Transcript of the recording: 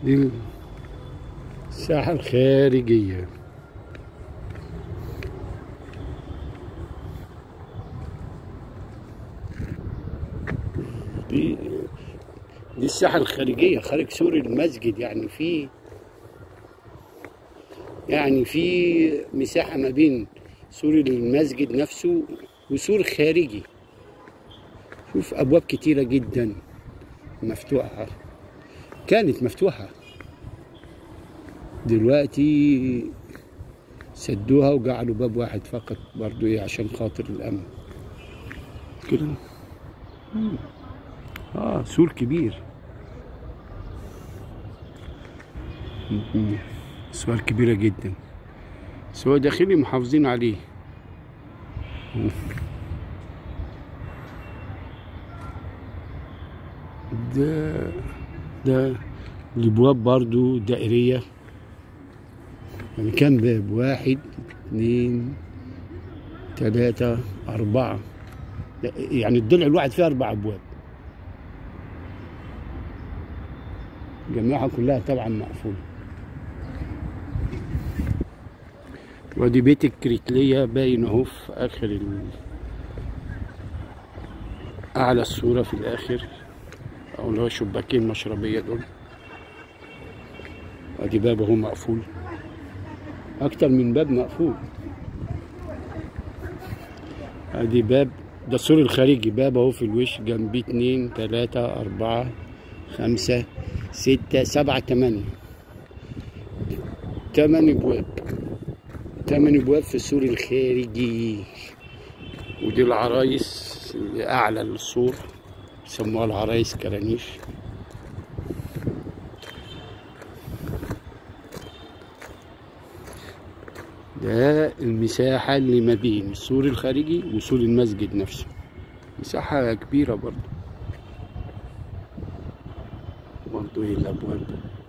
دي الساحة الخارجية دي دي الساحة الخارجية خارج سور المسجد يعني في يعني في مساحة ما بين سور المسجد نفسه وسور خارجي شوف أبواب كتيرة جدا مفتوحة كانت مفتوحة دلوقتي سدوها وجعلوا باب واحد فقط برضو ايه عشان خاطر الأمن كده مم. اه سور كبير مم. اسوار كبيرة جدا سواء داخلي محافظين عليه مم. ده ده الابواب برضو دائرية يعني كام باب واحد اتنين تلاتة أربعة يعني الضلع الواحد فيه أربع أبواب جميعها كلها طبعا مقفولة وادي بيت الكريتلية باين اهو في آخر ال... أعلى الصورة في الآخر أو اللي هو شباكين مشربية دول ادي باب اهو مقفول أكتر من باب مقفول ادي باب ده السور الخارجي باب اهو في الوش جنبيه اتنين تلاتة أربعة خمسة ستة سبعة تمانية تمن أبواب تمن أبواب في السور الخارجي ودي العرايس اللي أعلى السور يسموها العرايس كرانيش ده المساحة اللي ما بين السور الخارجي وسور المسجد نفسه مساحة كبيرة برضو برضو ايه الأبواب